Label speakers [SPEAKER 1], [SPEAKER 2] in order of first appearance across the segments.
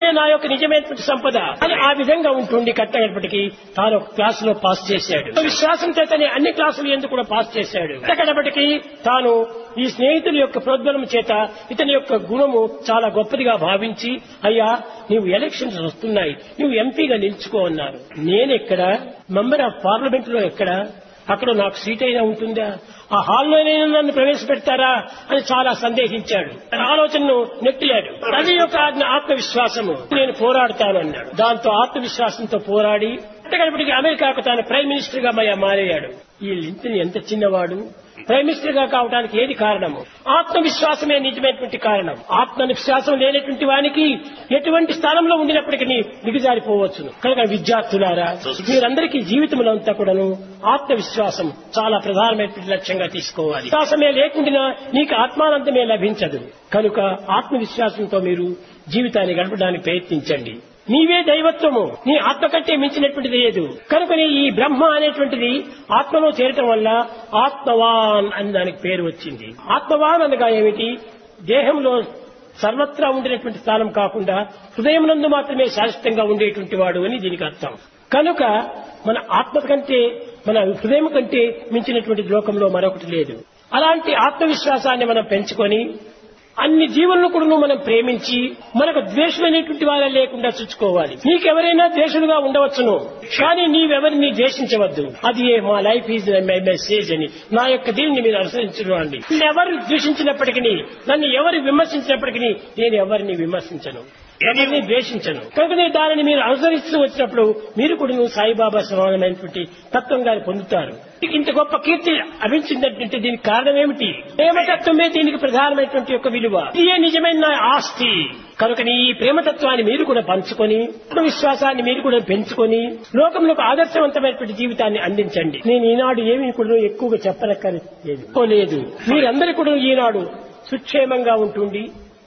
[SPEAKER 1] నా యొక్క నిజమైనటువంటి సంపద అని ఆ విధంగా ఉంటుండి కట్టగడపటికి తాను ఒక క్లాస్ లో పాస్ చేశాడు విశ్వాసం చేతనే అన్ని క్లాసులు ఎందుకు కూడా పాస్ చేశాడు కట్టగడపటికి తాను ఈ స్నేహితుల యొక్క ప్రోద్బలం చేత ఇతని యొక్క గుణము చాలా గొప్పదిగా భావించి అయ్యా నీవు ఎలక్షన్స్ వస్తున్నాయి నువ్వు ఎంపీగా నిలుచుకో అన్నారు నేనెక్కడ మెంబర్ ఆఫ్ పార్లమెంట్ లో ఎక్కడ అక్కడ నాకు సీట్ అయినా ఉంటుందా ఆ హాల్లోనైనా నన్ను ప్రవేశపెడతారా అని చాలా సందేహించాడు తన ఆలోచనను నెట్టిలాడు అది యొక్క ఆత్మవిశ్వాసము నేను పోరాడతాను అన్నాడు దాంతో ఆత్మవిశ్వాసంతో పోరాడి గడపటికి అమెరికాకు తాను ప్రైమ్ మినిస్టర్ గా మయ మారయ్యాడు ఈ లింకన్ ఎంత చిన్నవాడు ప్రైమ్ మినిస్టర్ గా కావడానికి ఏది కారణము ఆత్మవిశ్వాసమే నిజమైనటువంటి కారణం ఆత్మవిశ్వాసం లేనటువంటి వానికి ఎటువంటి స్థానంలో ఉండినప్పటికీ దిగజారిపోవచ్చును కనుక విద్యార్థులారా మీరందరికీ జీవితంలో అంతా కూడాను ఆత్మవిశ్వాసం చాలా ప్రధానమైనటువంటి లక్ష్యంగా తీసుకోవాలి విశ్వాసమే లేకుండా నీకు ఆత్మానందమే లభించదు కనుక ఆత్మవిశ్వాసంతో మీరు జీవితాన్ని గడపడానికి ప్రయత్నించండి నీవే దైవత్వము నీ ఆత్మ కంటే మించినటువంటిది లేదు కనుక ఈ బ్రహ్మ అనేటువంటిది ఆత్మలో చేరటం వల్ల ఆత్మవాన్ అని దానికి పేరు వచ్చింది ఆత్మవాన్ అనగా ఏమిటి దేహంలో సర్వత్రా ఉండినటువంటి స్థానం కాకుండా హృదయమునందు మాత్రమే శాశ్వతంగా ఉండేటువంటి వాడు అని దీనికి అర్థం కనుక మన ఆత్మ కంటే మన హృదయం కంటే మించినటువంటి లోకంలో మరొకటి లేదు అలాంటి ఆత్మవిశ్వాసాన్ని మనం పెంచుకొని అన్ని జీవులను కూడా మనం ప్రేమించి మనకు ద్వేషమైనటువంటి వారే లేకుండా చూసుకోవాలి నీకెవరైనా ద్వేషులుగా ఉండవచ్చును కానీ నీవెవరిని ద్వేషించవద్దు అది ఏ మా లైఫ్ ఈజ్ మై మెసేజ్ అని నా యొక్క దీనిని మీరు అనుసరించండి ఎవరు ద్వేషించినప్పటికీ నన్ను ఎవరు విమర్శించినప్పటికీ నేను ఎవరిని విమర్శించను ఎవరిని ద్వేషించను కనుక నేను దానిని మీరు అనుసరిస్తూ వచ్చినప్పుడు మీరు కూడా నువ్వు సాయిబాబా సమానమైనటువంటి తత్వంగా పొందుతారు ఇంత గొప్ప కీర్తి లభించిందంటే దీనికి కారణం ఏమిటి ప్రేమతత్వమే దీనికి ప్రధానమైనటువంటి యొక్క విలువ ఇదే నిజమైన నా ఆస్తి కనుక ఈ ప్రేమతత్వాన్ని మీరు కూడా పంచుకొని విశ్వాసాన్ని మీరు కూడా పెంచుకొని లోకంలో ఒక ఆదర్శవంతమైనటువంటి జీవితాన్ని అందించండి నేను ఈనాడు ఏమి కూడా ఎక్కువగా చెప్పనక్కర్లేదు లేదు మీరందరూ కూడా ఈనాడు సుక్షేమంగా ఉంటుండి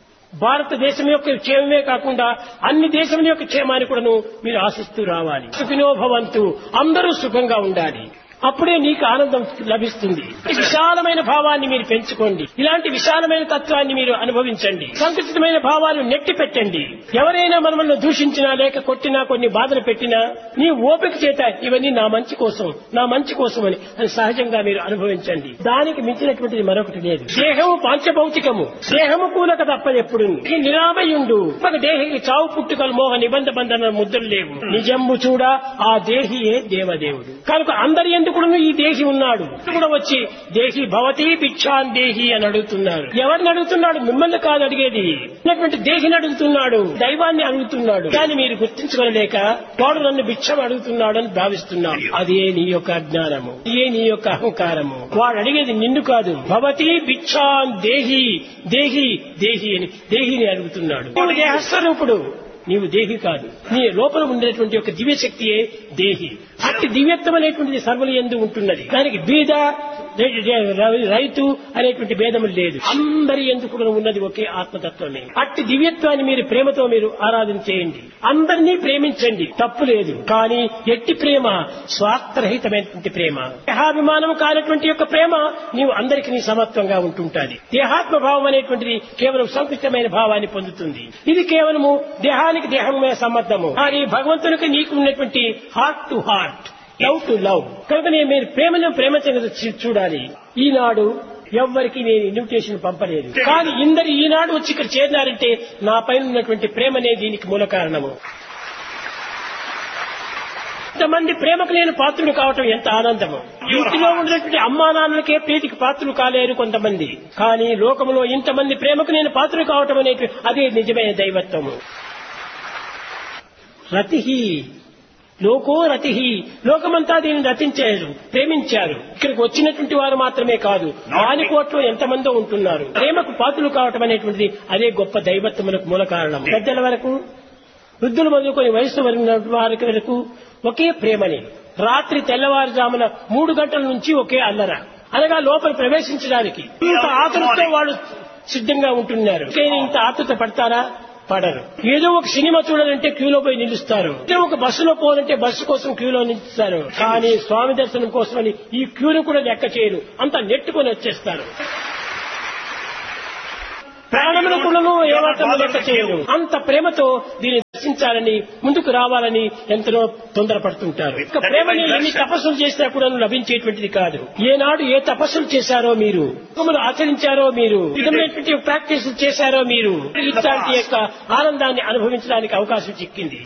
[SPEAKER 1] భారతదేశం యొక్క క్షేమమే కాకుండా అన్ని దేశం యొక్క క్షేమాన్ని కూడాను మీరు ఆశిస్తూ రావాలి సుఖినోభవంతు అందరూ సుఖంగా ఉండాలి అప్పుడే నీకు ఆనందం లభిస్తుంది విశాలమైన భావాన్ని మీరు పెంచుకోండి ఇలాంటి విశాలమైన తత్వాన్ని మీరు అనుభవించండి సంకుచితమైన భావాలు నెట్టి పెట్టండి ఎవరైనా మనల్ని దూషించినా లేక కొట్టినా కొన్ని బాధలు పెట్టినా నీ ఓపిక చేత ఇవన్నీ నా మంచి కోసం నా మంచి కోసం అని అది సహజంగా మీరు అనుభవించండి దానికి మించినటువంటిది మరొకటి లేదు దేహము పాంచభౌతికము దేహము కూలక తప్ప ఎప్పుడు ఈ నిరామయుండు ఒక దేహికి చావు పుట్టుకలు మోహ నిబంధ బంధన ముద్రలు లేవు నిజంబు చూడ ఆ దేహియే దేవదేవుడు కనుక అందరి ఎందుకు ఈ దేహి ఉన్నాడు కూడా వచ్చి దేహి భవతి భిక్షాన్ దేహి అని అడుగుతున్నారు ఎవరిని అడుగుతున్నాడు మిమ్మల్ని కాదు అడిగేది ఉన్నటువంటి దేహిని అడుగుతున్నాడు దైవాన్ని అడుగుతున్నాడు కానీ మీరు గుర్తించుకోలేక వాడు నన్ను భిక్షం అడుగుతున్నాడు అని భావిస్తున్నాడు అదే నీ యొక్క అజ్ఞానము అదే నీ యొక్క అహంకారము వాడు అడిగేది నిన్ను కాదు భవతి భిక్షాన్ దేహి దేహి దేహి అని దేహిని అడుగుతున్నాడు నువ్వు దేహస్వరూపుడు నీవు దేహి కాదు నీ లోపల ఉండేటువంటి యొక్క దివ్యశక్తియే దేహి అట్టి దివ్యత్వం అనేటువంటిది సర్వలు ఎందు ఉంటున్నది దానికి బీద రైతు అనేటువంటి భేదములు లేదు అందరి ఎందుకు కూడా ఉన్నది ఒకే ఆత్మతత్వమే అట్టి దివ్యత్వాన్ని మీరు ప్రేమతో మీరు ఆరాధన చేయండి అందరినీ ప్రేమించండి తప్పు లేదు కానీ ఎట్టి ప్రేమ స్వార్థరహితమైనటువంటి ప్రేమ దేహాభిమానం కానటువంటి యొక్క ప్రేమ నీవు అందరికి నీ సమత్వంగా ఉంటుంటాది దేహాత్మ భావం అనేటువంటిది కేవలం సంకుచితమైన భావాన్ని పొందుతుంది ఇది కేవలము దేహానికి దేహమే సంబద్ధము కానీ భగవంతునికి నీకు ఉన్నటువంటి heart to heart love to love కనుక నేను మీరు ప్రేమను ప్రేమ చూడాలి ఈనాడు ఎవ్వరికి నేను ఇన్విటేషన్ పంపలేదు కానీ ఇందరు ఈనాడు వచ్చి ఇక్కడ చేరినారంటే నా పైన ఉన్నటువంటి ప్రేమనే దీనికి మూల కారణము ఇంతమంది ప్రేమకు నేను పాత్రుడు కావటం ఎంత ఆనందము ఇంటిలో ఉన్నటువంటి అమ్మా నాన్నలకే ప్రీతికి పాత్రులు కాలేరు కొంతమంది కానీ లోకంలో ఇంతమంది ప్రేమకు నేను పాత్రుడు కావటం అనేది అదే నిజమైన దైవత్వము రతి లోకో రతి లోకమంతా దీన్ని రచించారు ప్రేమించారు ఇక్కడికి వచ్చినటువంటి వారు మాత్రమే కాదు వాని కోట్లో ఎంతమందో ఉంటున్నారు ప్రేమకు పాత్రలు కావటం అనేటువంటిది అదే గొప్ప దైవత్వములకు మూల కారణం పెద్దల వరకు వృద్ధులు మొదలుకొని వయసు వారి వరకు ఒకే ప్రేమని రాత్రి తెల్లవారుజామున మూడు గంటల నుంచి ఒకే అల్లర అనగా లోపల ప్రవేశించడానికి ఇంత ఆతృతతో వాళ్ళు సిద్ధంగా ఉంటున్నారు ఇంత ఆతృత పడతారా పడరు ఏదో ఒక సినిమా చూడాలంటే క్యూలో పోయి నిలుస్తారు ఏదో ఒక బస్సులో పోవాలంటే బస్సు కోసం క్యూలో నిలుస్తారు కానీ స్వామి దర్శనం కోసమని ఈ క్యూను కూడా లెక్క చేయరు అంతా నెట్టుకొని వచ్చేస్తారు ప్రాణములు కూడా ఏమాత్రం లెక్క చేయరు అంత ప్రేమతో దీని దర్శించాలని ముందుకు రావాలని ఎంతో తొందరపడుతుంటారు ఇక ప్రేమని ఎన్ని తపస్సులు చేసినా కూడా లభించేటువంటిది కాదు ఏనాడు ఏ తపస్సులు చేశారో మీరు హోమములు ఆచరించారో మీరు విధమైనటువంటి ప్రాక్టీస్ చేశారో మీరు ఇట్లాంటి యొక్క ఆనందాన్ని అనుభవించడానికి అవకాశం చిక్కింది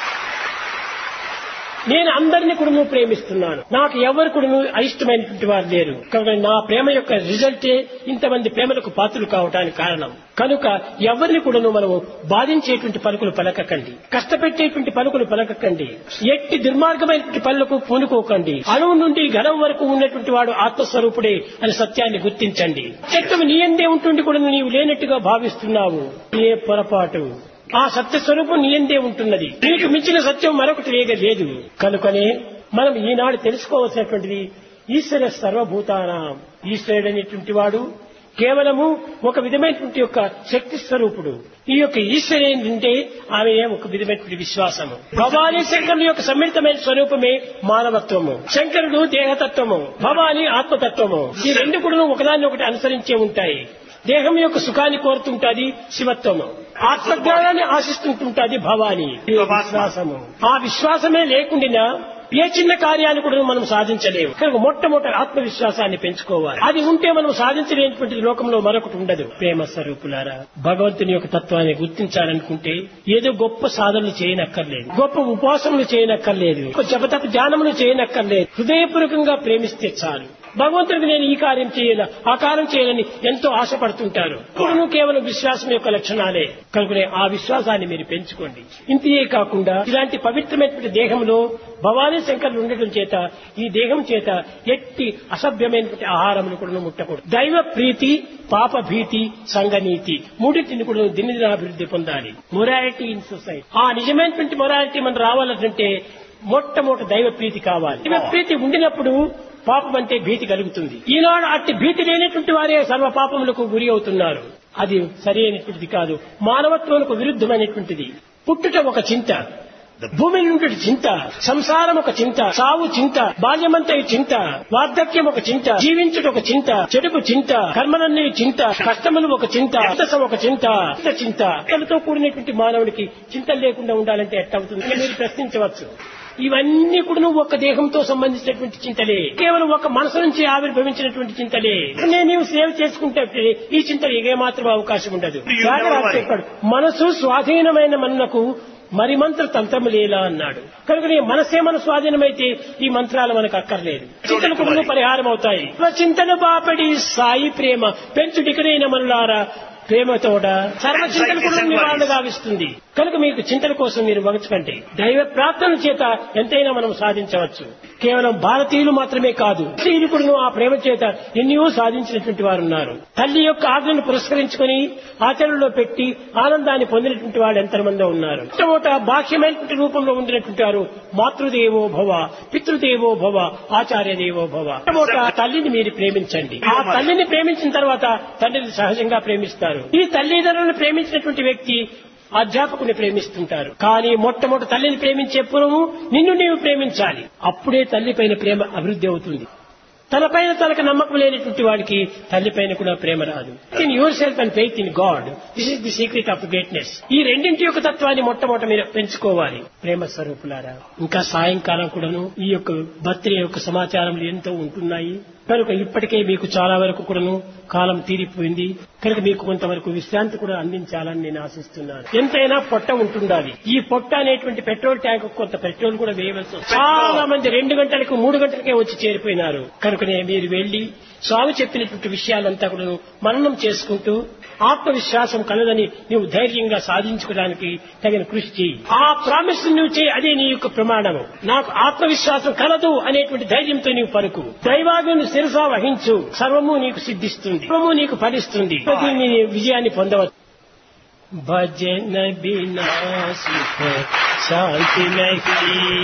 [SPEAKER 1] నేను అందరినీ కూడా ప్రేమిస్తున్నాను నాకు ఎవరు కూడా అయిష్టమైనటువంటి వారు లేరు కనుక నా ప్రేమ యొక్క రిజల్టే ఇంతమంది ప్రేమలకు పాత్రలు కావడానికి కారణం కనుక ఎవరిని కూడా మనము బాధించేటువంటి పలుకులు పలకకండి కష్టపెట్టేటువంటి పలుకులు పలకకండి ఎట్టి దుర్మార్గమైనటువంటి పనులకు పూనుకోకండి అణువు నుండి ఘనం వరకు ఉన్నటువంటి వాడు ఆత్మస్వరూపుడే అని సత్యాన్ని గుర్తించండి సత్యం నీ ఎందే ఉంటుంది కూడా నీవు లేనట్టుగా భావిస్తున్నావు ఏ పొరపాటు ఆ సత్య స్వరూపం నీ ఎందే ఉంటున్నది నీకు మించిన సత్యం మరొకటి వేగ లేదు కనుకనే మనం ఈనాడు తెలుసుకోవాల్సినటువంటిది ఈశ్వర సర్వభూతానాం ఈశ్వరుడు అనేటువంటి వాడు కేవలము ఒక విధమైనటువంటి యొక్క శక్తి స్వరూపుడు ఈ యొక్క ఈశ్వరు ఏంటంటే ఆమె ఒక విధమైనటువంటి విశ్వాసము భవానీ శంకరుని యొక్క సమ్మిళితమైన స్వరూపమే మానవత్వము శంకరుడు దేహతత్వము భవానీ ఆత్మతత్వము ఈ రెండు కూడా ఒకదాన్ని ఒకటి అనుసరించే ఉంటాయి దేహం యొక్క సుఖాన్ని కోరుతుంటాది శివత్వము ఆత్మజ్ఞానాన్ని ఆశిస్తుంటుంటాది భవాని విశ్వాసము ఆ విశ్వాసమే లేకుండా ఏ చిన్న కార్యాన్ని కూడా మనం సాధించలేము కనుక మొట్టమొదటి ఆత్మవిశ్వాసాన్ని పెంచుకోవాలి అది ఉంటే మనం సాధించలేనటువంటి లోకంలో మరొకటి ఉండదు ప్రేమ స్వరూపులారా భగవంతుని యొక్క తత్వాన్ని గుర్తించాలనుకుంటే ఏదో గొప్ప సాధనలు చేయనక్కర్లేదు గొప్ప ఉపవాసములు చేయనక్కర్లేదు గొప్ప జపతప ధ్యానములు చేయనక్కర్లేదు హృదయపూర్వకంగా ప్రేమిస్తే చాలు భగవంతుడికి నేను ఈ కార్యం చేయాల ఆ కార్యం చేయాలని ఎంతో ఆశపడుతుంటారు ఇప్పుడు కేవలం విశ్వాసం యొక్క లక్షణాలే కనుకనే ఆ విశ్వాసాన్ని మీరు పెంచుకోండి ఇంతే కాకుండా ఇలాంటి పవిత్రమైనటువంటి దేహంలో భవానీ శంకర్లు ఉండటం చేత ఈ దేహం చేత ఎట్టి అసభ్యమైనటువంటి ఆహారములు కూడా ముట్టకూడదు దైవ ప్రీతి పాప భీతి సంఘనీతి మూడింటిని కూడా దినదినాభివృద్ధి పొందాలి మొరాలిటీ ఇన్ సొసైటీ ఆ నిజమైనటువంటి మొరాలిటీ మనం రావాలంటే మొట్టమొదటి దైవ ప్రీతి కావాలి దైవ ప్రీతి ఉండినప్పుడు పాపం అంటే భీతి కలుగుతుంది ఈనాడు అట్టి భీతి లేనటువంటి వారే సర్వ పాపములకు గురి అవుతున్నారు అది సరి అయినటువంటిది కాదు మానవత్వానికి విరుద్ధమైనటువంటిది పుట్టుట ఒక చింత భూమి నుండి చింత సంసారం ఒక చింత సావు చింత బాల్యమంత చింత వార్ధక్యం ఒక చింత జీవించుట ఒక చింత చెడుకు చింత కర్మలన్నీ చింత కష్టములు ఒక చింత అర్థసం ఒక చింత ఇంత చింత చింతలతో కూడినటువంటి మానవుడికి చింతలు లేకుండా ఉండాలంటే ఎట్టవుతుంది ఇంకా మీరు ప్రశ్నించవచ్చు ఇవన్నీ కూడా నువ్వు ఒక దేహంతో సంబంధించినటువంటి చింతలే కేవలం ఒక మనసు నుంచి ఆవిర్భవించినటువంటి చింతలే నేను నీవు సేవ చేసుకుంటే ఈ చింతలు ఏ మాత్రం అవకాశం ఉండదు త్యాగరాజు చెప్పాడు మనసు స్వాధీనమైన మన్నకు మరి మంత్ర తంత్రము లేలా అన్నాడు కనుక నీ మనసే మన స్వాధీనమైతే ఈ మంత్రాలు మనకు అక్కర్లేదు చింతలు కూడా పరిహారం అవుతాయి చింతన బాపడి సాయి ప్రేమ పెంచుడికనైన మనులారా ప్రేమతోడ సర్వ చింతలు కూడా నివారణ గావిస్తుంది కనుక మీకు చింతల కోసం మీరు వగచకండి దైవ ప్రార్థన చేత ఎంతైనా మనం సాధించవచ్చు కేవలం భారతీయులు మాత్రమే కాదు స్త్రీలు కూడా ఆ ప్రేమ చేత ఎన్నో సాధించినటువంటి వారు ఉన్నారు తల్లి యొక్క ఆజ్ఞను పురస్కరించుకుని ఆచరణలో పెట్టి ఆనందాన్ని పొందినటువంటి వాళ్ళు ఎంతమందో ఉన్నారు మొట్టమొదట బాహ్యమైనటువంటి రూపంలో ఉండినటువంటి వారు మాతృదేవో భవ పితృదేవో భవ ఆచార్య దేవో భవ మొట్టమొదట తల్లిని మీరు ప్రేమించండి ఆ తల్లిని ప్రేమించిన తర్వాత తండ్రిని సహజంగా ప్రేమిస్తారు ఈ తల్లిదండ్రులను ప్రేమించినటువంటి వ్యక్తి అధ్యాపకుని ప్రేమిస్తుంటారు కానీ మొట్టమొదటి తల్లిని ప్రేమించే పూర్వము నిన్ను నీవు ప్రేమించాలి అప్పుడే తల్లి పైన ప్రేమ అభివృద్ధి అవుతుంది తనపైన తనకు నమ్మకం లేనటువంటి వాడికి తల్లిపైన కూడా ప్రేమ రాదు in yourself and faith in God this is the secret of greatness ఈ రెండింటి యొక్క తత్వాన్ని మొట్టమొదట మీరు పెంచుకోవాలి ప్రేమ స్వరూపులారా ఇంకా సాయంకాలం కూడాను ఈ యొక్క బర్త్డే యొక్క సమాచారములు ఎంతో ఉంటున్నాయి కనుక ఇప్పటికే మీకు చాలా వరకు కూడాను కాలం తీరిపోయింది కనుక మీకు కొంతవరకు విశ్రాంతి కూడా అందించాలని నేను ఆశిస్తున్నాను ఎంతైనా పొట్ట ఉంటుండాలి ఈ పొట్ట అనేటువంటి పెట్రోల్ ట్యాంక్ కొంత పెట్రోల్ కూడా వేయవలసి వస్తుంది. చాలా మంది రెండు గంటలకు మూడు గంటలకే వచ్చి చేరిపోయినారు కనుకనే మీరు వెళ్లి స్వామి చెప్పినటువంటి విషయాలంతా కూడా మననం చేసుకుంటూ ఆత్మవిశ్వాసం కలదని నీవు ధైర్యంగా సాధించుకోవడానికి తగిన కృషి చేయి ఆ ప్రామిస్ నువ్వు చేయి అదే నీ యొక్క ప్రమాణము నాకు ఆత్మవిశ్వాసం కలదు అనేటువంటి ధైర్యంతో నీవు పలుకు దైవాగ్ని శిరసా వహించు సర్వము నీకు సిద్ధిస్తుంది సర్వము నీకు ఫలిస్తుంది దీన్ని నీ విజయాన్ని పొందవచ్చు భజన బినా సుఖ శాంతి నహీ